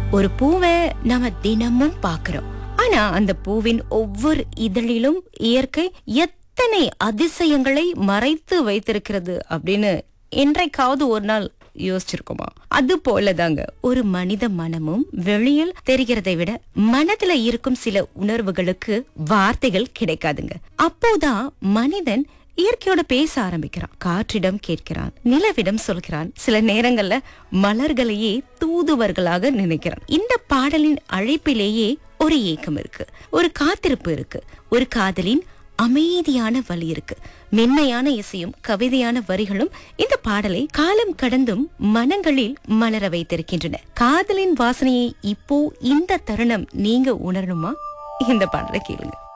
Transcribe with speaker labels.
Speaker 1: ஒரு பூவை நாம தினமும் பார்க்கிறோம் ஆனா அந்த பூவின் ஒவ்வொரு இதழிலும் இயற்கை எத்தனை அதிசயங்களை மறைத்து வைத்திருக்கிறது அப்படின்னு என்றைக்காவது ஒரு நாள் யோசிச்சிருக்கோமா அது போலதாங்க ஒரு மனித மனமும் வெளியில் தெரிகிறதை விட மனதுல இருக்கும் சில உணர்வுகளுக்கு வார்த்தைகள் கிடைக்காதுங்க அப்போதான் மனிதன் இயற்கையோட பேச ஆரம்பிக்கிறான் காற்றிடம் கேட்கிறான் நிலவிடம் சொல்கிறான் சில நேரங்கள்ல மலர்களையே தூதுவர்களாக நினைக்கிறான் இந்த பாடலின் அழைப்பிலேயே ஒரு ஏக்கம் இருக்கு ஒரு காத்திருப்பு இருக்கு ஒரு காதலின் அமைதியான வழி இருக்கு மென்மையான இசையும் கவிதையான வரிகளும் இந்த பாடலை காலம் கடந்தும் மனங்களில் மலர வைத்திருக்கின்றன காதலின் வாசனையை இப்போ இந்த தருணம் நீங்க உணரணுமா இந்த பாடலை கேளுங்க